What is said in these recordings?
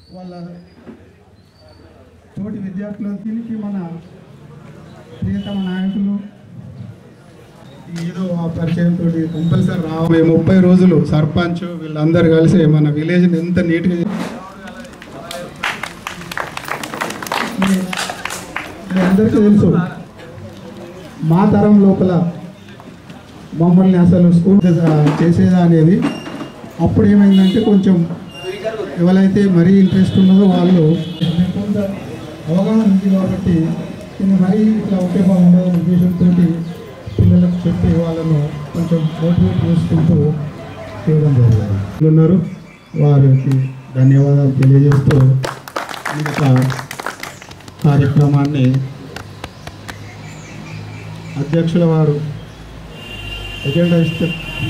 వాళ్ళ తోటి విద్యార్థులు దీనికి మన ప్రియతమ నాయకులు ఏదో ఆ పరిచయంతో కంపల్సరీ రావాలి ముప్పై రోజులు సర్పంచ్ వీళ్ళందరూ కలిసి మన విలేజ్ని ఎంత నీట్గా చే- మీ- మీ అందరికీ తెలుసు మా తరం లోపల మమ్మల్ని అసలు స్కూల్ చేసేదా అనేది అప్పుడు ఏమైందంటే కొంచెం ఎవరైతే మరీ ఇంట్రెస్ట్ ఉన్నదో వాళ్ళు కొంత అవగాహన ఉంది కాబట్టి ఇది మరీ ఇట్లా ఒకే బాగుండదు ఉద్దేశంతో పిల్లలకు చెప్పి వాళ్ళను కొంచెం మోటివేట్ చేసుకుంటూ చేయడం జరిగింది ఉన్నారు వారికి ధన్యవాదాలు తెలియజేస్తూ మిగతా కార్యక్రమాన్ని అధ్యక్షుల వారు ఎజెండా ఇస్తే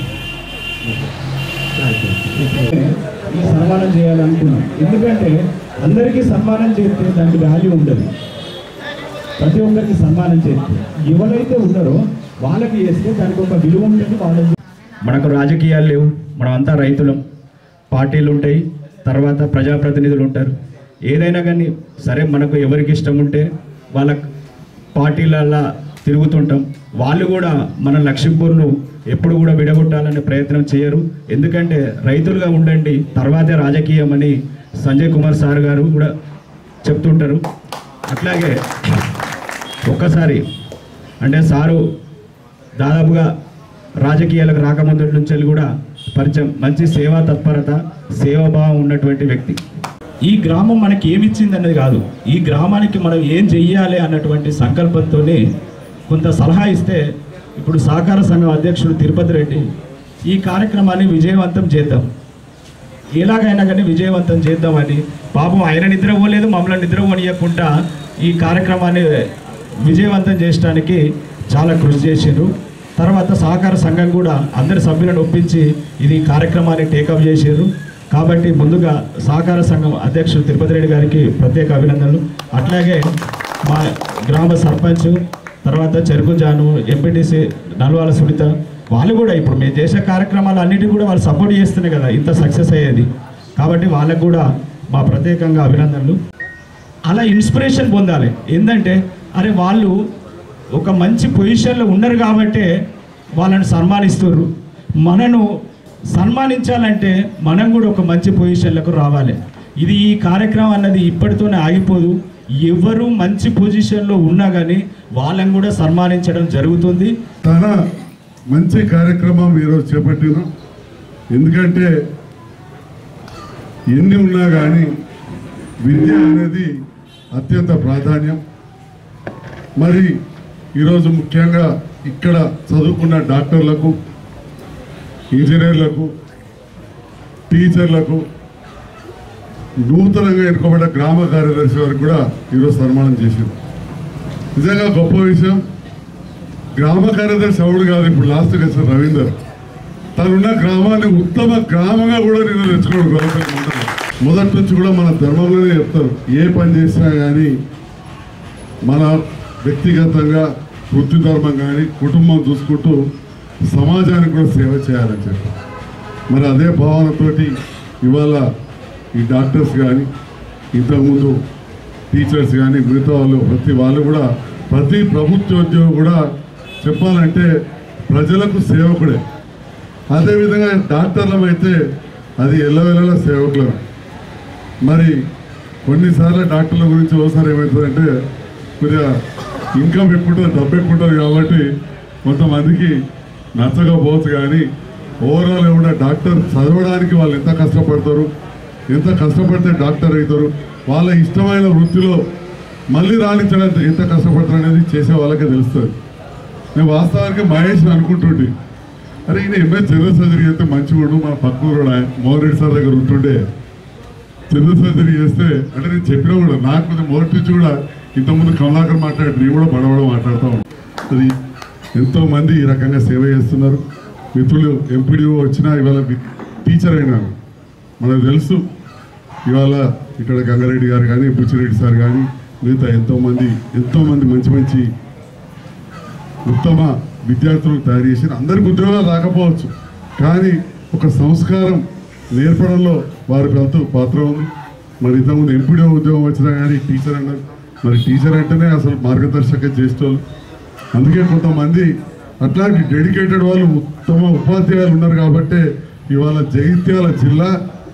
ఈ సన్మానం చేయాలనుకున్నాం ఎందుకంటే అందరికీ సన్మానం చేస్తే దానికి వాల్యూ ఉండదు ప్రతి ఒక్కరికి సన్మానం చేస్తే ఎవరైతే ఉన్నారో వాళ్ళకి చేస్తే దానికి ఒక విలువ ఉంటుంది వాళ్ళకి మనకు రాజకీయాలు లేవు మనం అంతా రైతులం పార్టీలు ఉంటాయి తర్వాత ప్రజాప్రతినిధులు ఉంటారు ఏదైనా కానీ సరే మనకు ఎవరికి ఇష్టం ఉంటే వాళ్ళ పార్టీలల్లా తిరుగుతుంటాం వాళ్ళు కూడా మన లక్ష్మీపూర్ను ఎప్పుడు కూడా విడగొట్టాలనే ప్రయత్నం చేయరు ఎందుకంటే రైతులుగా ఉండండి తర్వాతే రాజకీయం అని సంజయ్ కుమార్ సార్ గారు కూడా చెప్తుంటారు అట్లాగే ఒక్కసారి అంటే సారు దాదాపుగా రాజకీయాలకు రాకముందు నుంచి కూడా పరిచయం మంచి సేవా తత్పరత సేవాభావం ఉన్నటువంటి వ్యక్తి ఈ గ్రామం మనకి ఏమిచ్చింది అన్నది కాదు ఈ గ్రామానికి మనం ఏం చెయ్యాలి అన్నటువంటి సంకల్పంతోనే కొంత సలహా ఇస్తే ఇప్పుడు సహకార సంఘం అధ్యక్షుడు తిరుపతి రెడ్డి ఈ కార్యక్రమాన్ని విజయవంతం చేద్దాం ఎలాగైనా కానీ విజయవంతం చేద్దామని పాపం ఆయన నిద్రపోలేదు మమ్మల్ని నిద్రపోనియకుండా ఈ కార్యక్రమాన్ని విజయవంతం చేయడానికి చాలా కృషి చేశారు తర్వాత సహకార సంఘం కూడా అందరి సభ్యులను ఒప్పించి ఇది కార్యక్రమాన్ని టేకప్ చేశారు కాబట్టి ముందుగా సహకార సంఘం అధ్యక్షుడు తిరుపతి రెడ్డి గారికి ప్రత్యేక అభినందనలు అట్లాగే మా గ్రామ సర్పంచ్ తర్వాత చెరుకు జాను ఎంపీటీసీ నల్వాల సునీత వాళ్ళు కూడా ఇప్పుడు మేము చేసే కార్యక్రమాలు అన్నిటికీ కూడా వాళ్ళు సపోర్ట్ చేస్తున్నాయి కదా ఇంత సక్సెస్ అయ్యేది కాబట్టి వాళ్ళకు కూడా మా ప్రత్యేకంగా అభినందనలు అలా ఇన్స్పిరేషన్ పొందాలి ఏంటంటే అరే వాళ్ళు ఒక మంచి పొజిషన్లో ఉన్నారు కాబట్టే వాళ్ళని సన్మానిస్తున్నారు మనను సన్మానించాలంటే మనం కూడా ఒక మంచి పొజిషన్లకు రావాలి ఇది ఈ కార్యక్రమం అన్నది ఇప్పటితోనే ఆగిపోదు ఎవరు మంచి పొజిషన్లో ఉన్నా కానీ వాళ్ళని కూడా సన్మానించడం జరుగుతుంది చాలా మంచి కార్యక్రమం ఈరోజు చేపట్టినాం ఎందుకంటే ఎన్ని ఉన్నా కానీ విద్య అనేది అత్యంత ప్రాధాన్యం మరి ఈరోజు ముఖ్యంగా ఇక్కడ చదువుకున్న డాక్టర్లకు ఇంజనీర్లకు టీచర్లకు నూతనంగా ఎన్నుకోబడ్డ గ్రామ కార్యదర్శి వారికి కూడా ఈరోజు సన్మానం చేశారు నిజంగా గొప్ప విషయం గ్రామ కార్యదర్శి ఎవడు కాదు ఇప్పుడు లాస్ట్ చేసిన రవీందర్ తనున్న గ్రామాన్ని ఉత్తమ గ్రామంగా కూడా నేను తెచ్చుకోవడం గొప్ప మొదటి నుంచి కూడా మన ధర్మంలోనే చెప్తారు ఏ పని చేసినా కానీ మన వ్యక్తిగతంగా వృత్తి ధర్మం కానీ కుటుంబం చూసుకుంటూ సమాజానికి కూడా సేవ చేయాలని చెప్పి మరి అదే భావనతోటి ఇవాళ ఈ డాక్టర్స్ కానీ ఇంతకుముందు టీచర్స్ కానీ మిగతా వాళ్ళు ప్రతి వాళ్ళు కూడా ప్రతి ప్రభుత్వ ఉద్యోగం కూడా చెప్పాలంటే ప్రజలకు సేవకుడే అదేవిధంగా డాక్టర్లం అయితే అది ఎల్లవెల్లల సేవకులం మరి కొన్నిసార్లు డాక్టర్ల గురించి ఒకసారి ఏమవుతుందంటే కొద్దిగా ఇన్కమ్ ఎక్కువ ఉంటుంది డబ్బు ఎక్కువ ఉంటుంది కాబట్టి కొంతమందికి నచ్చకపోవచ్చు కానీ ఓవరాల్ ఏమన్నా డాక్టర్ చదవడానికి వాళ్ళు ఎంత కష్టపడతారు ఎంత కష్టపడితే డాక్టర్ అవుతారు వాళ్ళ ఇష్టమైన వృత్తిలో మళ్ళీ రాణించడానికి ఎంత కష్టపడతారు అనేది చేసే వాళ్ళకే తెలుస్తుంది నేను వాస్తవానికి మహేష్ అనుకుంటుంటే అరే ఈయన ఎంఎస్ జనరల్ సర్జరీ చేస్తే మంచిగా ఉండు మన పక్కూరు మోహన్ రెడ్డి సార్ దగ్గర ఉంటుండే జనరల్ సర్జరీ చేస్తే అంటే నేను చెప్పినా కూడా నాకు కొంచెం మొదటి నుంచి కూడా ఇంతకుముందు కమలాకర్ మాట్లాడి నేను కూడా బడబడ మాట్లాడుతూ ఉంటాను అది ఎంతో మంది ఈ రకంగా సేవ చేస్తున్నారు మిత్రులు ఎంపీడీఓ వచ్చినా ఇవాళ వి- టీచర్ అయినారు మనకు తెలుసు ఇవాళ ఇక్కడ గంగారెడ్డి గారు కానీ బుచ్చిరెడ్డి సార్ కానీ మిగతా ఎంతో మంది ఎంతో మంది మంచి మంచి ఉత్తమ విద్యార్థులను తయారు చేసి అందరికి ఉద్యోగాలు రాకపోవచ్చు కానీ ఒక సంస్కారం నేర్పడంలో వారి ఎంతో పాత్ర ఉంది మరి ఇంతకుముందు ఎంపీడీ ఉద్యోగం వచ్చినా కానీ టీచర్ అన్నారు మరి టీచర్ అంటేనే అసలు మార్గదర్శకం చేసేవాళ్ళు అందుకే కొంతమంది అట్లాంటి డెడికేటెడ్ వాళ్ళు ఉత్తమ ఉపాధ్యాయులు ఉన్నారు కాబట్టి ఇవాళ జగిత్యాల జిల్లా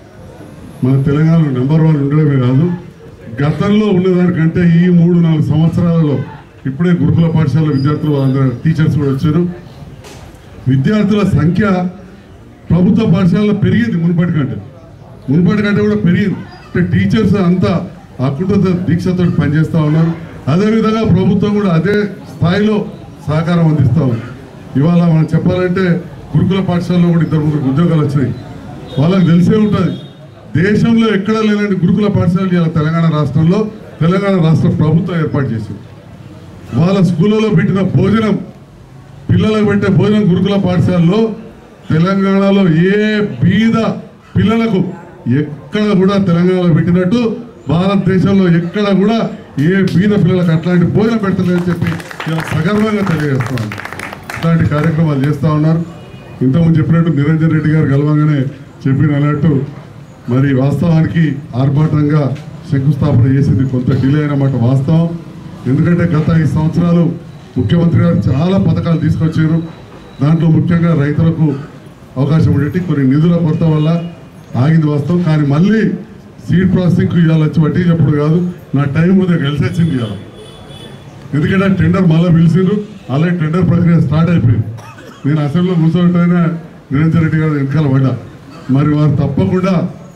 మన తెలంగాణలో నెంబర్ వన్ ఉండడమే కాదు గతంలో ఉన్నదానికంటే ఈ మూడు నాలుగు సంవత్సరాలలో ఇప్పుడే గురుకుల పాఠశాల విద్యార్థులు వాళ్ళందరూ టీచర్స్ కూడా వచ్చారు విద్యార్థుల సంఖ్య ప్రభుత్వ పాఠశాలలో పెరిగింది మునుపటి కంటే మునుపటి కంటే కూడా పెరిగింది అంటే టీచర్స్ అంతా అకుట దీక్షతో పనిచేస్తూ ఉన్నారు అదేవిధంగా ప్రభుత్వం కూడా అదే స్థాయిలో సహకారం అందిస్తూ ఉంది ఇవాళ మనం చెప్పాలంటే గురుకుల పాఠశాలలో కూడా ఇద్దరు ముగ్గురు ఉద్యోగాలు వచ్చినాయి వాళ్ళకి తెలిసే ఉంటుంది దేశంలో ఎక్కడ లేనండి గురుకుల పాఠశాలలు ఇవాళ తెలంగాణ రాష్ట్రంలో తెలంగాణ రాష్ట్ర ప్రభుత్వం ఏర్పాటు చేసింది వాళ్ళ స్కూళ్ళలో పెట్టిన భోజనం పిల్లలకు పెట్టే భోజనం గురుకుల పాఠశాలలో తెలంగాణలో ఏ బీద పిల్లలకు ఎక్కడ కూడా తెలంగాణలో పెట్టినట్టు భారతదేశంలో ఎక్కడ కూడా ఏ బీద పిల్లలకు అట్లాంటి భోజనం పెట్టలేదని చెప్పి ఇలా సగర్వంగా తెలియజేస్తున్నాను ఇట్లాంటి కార్యక్రమాలు చేస్తూ ఉన్నారు ఇంతకుముందు చెప్పినట్టు నిరంజన్ రెడ్డి గారు గెలవంగానే చెప్పిన అన్నట్టు మరి వాస్తవానికి ఆర్భాటంగా శంకుస్థాపన చేసింది కొంత డిలే అయినమాట వాస్తవం ఎందుకంటే గత ఐదు సంవత్సరాలు ముఖ్యమంత్రి గారు చాలా పథకాలు తీసుకొచ్చారు దాంట్లో ముఖ్యంగా రైతులకు అవకాశం ఉండేటి కొన్ని నిధుల కొరత వల్ల ఆగింది వాస్తవం కానీ మళ్ళీ సీడ్ ప్రాసెసింగ్ ఇవాళ వచ్చి వడ్డీ చెప్పుడు కాదు నా టైం ఉదయం కలిసి వచ్చింది ఇవాళ ఎందుకంటే టెండర్ మళ్ళీ పిలిచిండ్రు అలాగే టెండర్ ప్రక్రియ స్టార్ట్ అయిపోయింది నేను అసెంబ్లీలో కూర్చోబెట్టైనా నిరంజన్ రెడ్డి గారు వెనకాల పడ్డా మరి వారు తప్పకుండా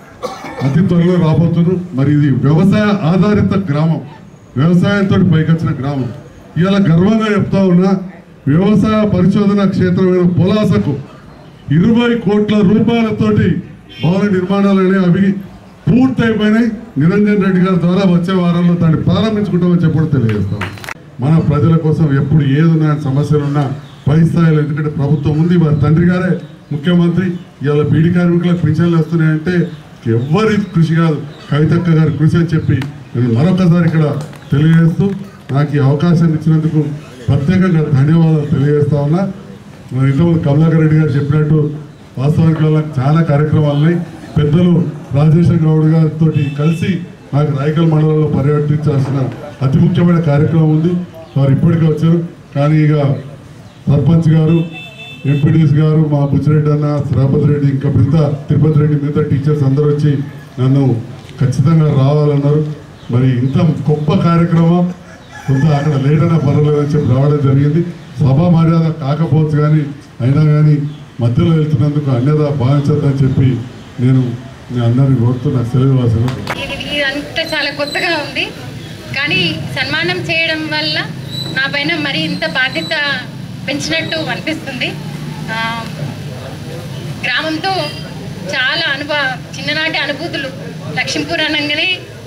అతి త్వరలో రాబోతున్నారు మరి ఇది వ్యవసాయ ఆధారిత గ్రామం వ్యవసాయంతో పైకొచ్చిన గ్రామం ఇవాళ గర్వంగా చెప్తా ఉన్నా వ్యవసాయ పరిశోధన క్షేత్రమైన పొలాసకు ఇరవై కోట్ల రూపాయలతోటి భవన నిర్మాణాలు అనేవి అవి పూర్తయిపోయినాయి నిరంజన్ రెడ్డి గారి ద్వారా వచ్చే వారంలో దాన్ని ప్రారంభించుకుంటామని చెప్పడం తెలియజేస్తాం మన ప్రజల కోసం ఎప్పుడు ఏదున్నా సమస్యలున్నా పై స్థాయిలో ఎందుకంటే ప్రభుత్వం ఉంది వారి తండ్రి గారే ముఖ్యమంత్రి ఇవాళ బీడీ కార్మికులకు పింఛన్లు వస్తున్నాయంటే ఎవ్వరి కృషి కాదు కవితక్క గారి కృషి అని చెప్పి నేను మరొకసారి ఇక్కడ తెలియజేస్తూ నాకు ఈ అవకాశాన్ని ఇచ్చినందుకు ప్రత్యేకంగా ధన్యవాదాలు తెలియజేస్తా ఉన్నా మరి ఇంతకుముందు కమలాకర్ రెడ్డి గారు చెప్పినట్టు వాస్తవానికి వల్ల చాలా కార్యక్రమాలు ఉన్నాయి పెద్దలు రాజేశ్వర గౌడ్ గారితో కలిసి నాకు రాయకల్ మండలంలో పర్యటించాల్సిన అతి ముఖ్యమైన కార్యక్రమం ఉంది వారు ఇప్పటికే వచ్చారు కానీ ఇక సర్పంచ్ గారు ఎంపీడీస్ గారు మా బుచ్చిరెడ్డి అన్న శ్రాపతి రెడ్డి ఇంకా మిగతా తిరుపతి రెడ్డి మిగతా టీచర్స్ అందరూ వచ్చి నన్ను ఖచ్చితంగా రావాలన్నారు మరి ఇంత గొప్ప కార్యక్రమం కొంత అక్కడ లేట్ అయినా పర్వాలేదని చెప్పి రావడం జరిగింది సభా మర్యాద కాకపోవచ్చు కానీ అయినా కానీ మధ్యలో వెళ్తున్నందుకు అన్యత భావించొద్దని చెప్పి నేను మీ అందరిని కోరుతున్నా సెలవు వాసన ఇది ఇదంతా చాలా కొత్తగా ఉంది కానీ సన్మానం చేయడం వల్ల నా పైన మరి ఇంత బాధ్యత పెంచినట్టు అనిపిస్తుంది ఆ, గ్రామంతో చాలా అనుభవ చిన్ననాటి అనుభూతులు లక్ష్మీపూర్ అనగానే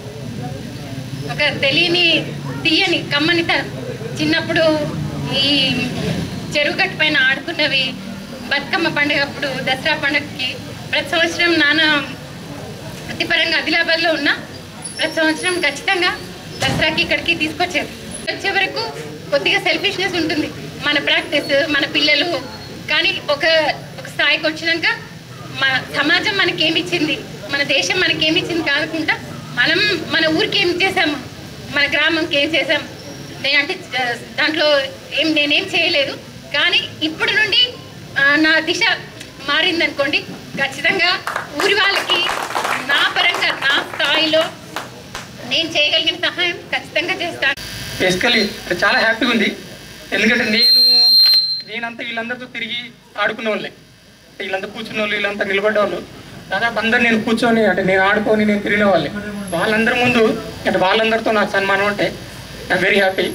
ఒక తెలియని తీయని కమ్మని త- చిన్నప్పుడు ఈ చెరువు గట్టు పైన ఆడుకున్నవి బతుకమ్మ పండుగ అప్పుడు దసరా పండుగకి ప్రతి సంవత్సరం నాన్న వృత్తిపరంగా ఆదిలాబాద్లో ఉన్న ప్రతి సంవత్సరం ఖచ్చితంగా దసరాకి ఇక్కడికి తీసుకొచ్చేది వచ్చే వరకు కొద్దిగా సెల్ఫిష్నెస్ ఉంటుంది మన ప్రాక్టీస్ మన పిల్లలు కానీ ఒక ఒక స్థాయికి వచ్చినాక మన సమాజం మనకేమిచ్చింది మన దేశం మనకేమిచ్చింది కాకుండా మనం మన ఊరికి ఏం చేసాము మన గ్రామంకి ఏం చేసాం నేను అంటే ఆ, దాంట్లో ఏం నేనేం చేయలేదు కానీ ఇప్పుడు నుండి ఆ, నా దిశ మారిందనుకోండి ఖచ్చితంగా ఊరి వాళ్ళకి నా పరంగా నా స్థాయిలో నేను చేయగలిగిన సహాయం ఖచ్చితంగా చేస్తాను బేసికలీ చాలా హ్యాపీగా ఉంది ఎందుకంటే నేను నేనంతా వీళ్ళందరితో తిరిగి ఆడుకునే వాళ్ళే వీళ్ళంతా కూర్చున్న వాళ్ళు వీళ్ళంతా నిలబడ్డ వాళ్ళు దాదాపు అందరు నేను కూర్చొని అంటే నేను ఆడుకొని నేను తిరిగిన వాళ్ళే వాళ్ళందరి ముందు అంటే వాళ్ళందరితో నాకు సన్మానం అంటే ఐఎమ్ వెరీ హ్యాపీ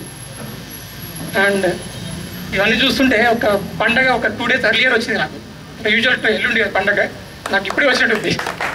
అండ్ ఇవన్నీ చూస్తుంటే ఒక పండగ ఒక టూ డేస్ అర్లియర్ వచ్చింది నాకు యూజువల్ ఎల్లుండి కదా పండగ నాకు ఇప్పుడే వచ్చినట్టుంది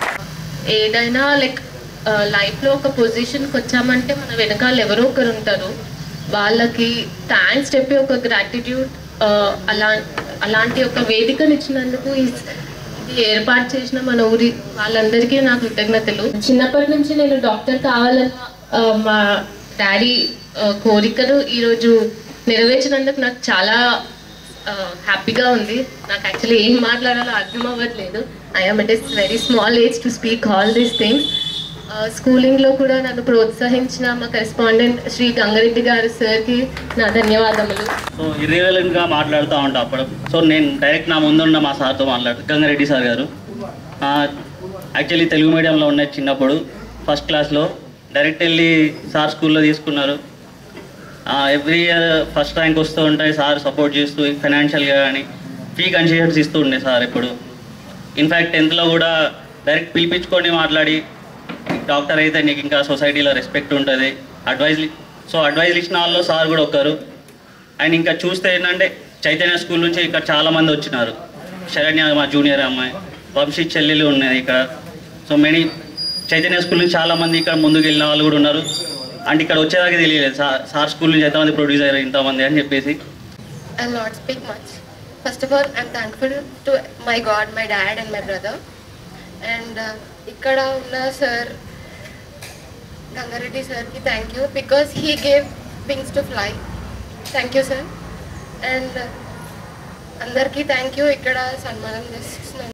ఏదైనా లైక్ లైఫ్లో ఒక పొజిషన్కి వచ్చామంటే మన వెనకాల ఎవరో ఒకరు ఉంటారు వాళ్ళకి థ్యాంక్స్ చెప్పి ఒక గ్రాటిట్యూడ్ అలా అలాంటి ఒక వేదికను ఇచ్చినందుకు ఈ- ఇది ఏర్పాటు చేసిన మన ఊరి వాళ్ళందరికీ నా కృతజ్ఞతలు చిన్నప్పటి నుంచి నేను డాక్టర్ కావాలన్న ఆ, మా డాడీ ఆ, కోరికను ఈరోజు నెరవేర్చినందుకు నాకు చాలా హ్యాపీగా ఉంది నాకు యాక్చువల్లీ ఏం మాట్లాడాలో అర్థం అవ్వట్లేదు I'm it is very small age to speak all these things స్కూలింగ్లో కూడా నన్ను ప్రోత్సహించిన మా కరెస్పాండెంట్ శ్రీ గంగారెడ్డి గారు సార్కి నా ధన్యవాదములు సో ఇర్రివెలెంట్గా మాట్లాడుతూ ఉంటా అప్పుడు సో నేను డైరెక్ట్ నా ముందున్న మా సార్తో మాట్లాడు గంగారెడ్డి సార్ గారు యాక్చువల్లీ తెలుగు మీడియంలో ఉన్నాయి చిన్నప్పుడు ఫస్ట్ క్లాస్లో డైరెక్ట్ వెళ్ళి సార్ స్కూల్లో తీసుకున్నారు ఎవ్రీ ఇయర్ ఫస్ట్ ర్యాంక్ వస్తూ ఉంటాయి సార్ సపోర్ట్ చేస్తూ ఫైనాన్షియల్గా కానీ ఫీ కన్సెషన్స్ ఇస్తూ ఉండే సార్ ఇప్పుడు ఇన్ఫ్యాక్ట్ టెన్త్లో కూడా డైరెక్ట్ పిలిపించుకొని మాట్లాడి డాక్టర్ అయితే నీకు ఇంకా సొసైటీలో రెస్పెక్ట్ ఉంటుంది అడ్వైజ్ సో అడ్వైజ్ ఇచ్చిన వాళ్ళు సార్ కూడా ఒకరు అండ్ ఇంకా చూస్తే ఏంటంటే చైతన్య స్కూల్ నుంచి ఇక్కడ చాలా మంది వచ్చినారు శరణ్య మా జూనియర్ అమ్మాయి వంశీ చెల్లెలు ఉన్నది ఇక్కడ సో మెనీ చైతన్య స్కూల్ నుంచి చాలా మంది ఇక్కడ ముందుకు వెళ్ళిన వాళ్ళు కూడా ఉన్నారు అండ్ ఇక్కడ వచ్చేదాకా తెలియలేదు సార్ సార్ స్కూల్ నుంచి ఎంతమంది ప్రొడ్యూస్ అయ్యారు ఇంతమంది అని చెప్పేసి I'll not speak much. First of all, I'm thankful to my God, my dad, and my brother. And uh, ఇక్కడ ఉన్న సార్ గంగారెడ్డి సార్కి thank you because he gave wings to fly thank you sir and అందరికీ thank you ఇక్కడ సన్మానం చేస్తున్నాను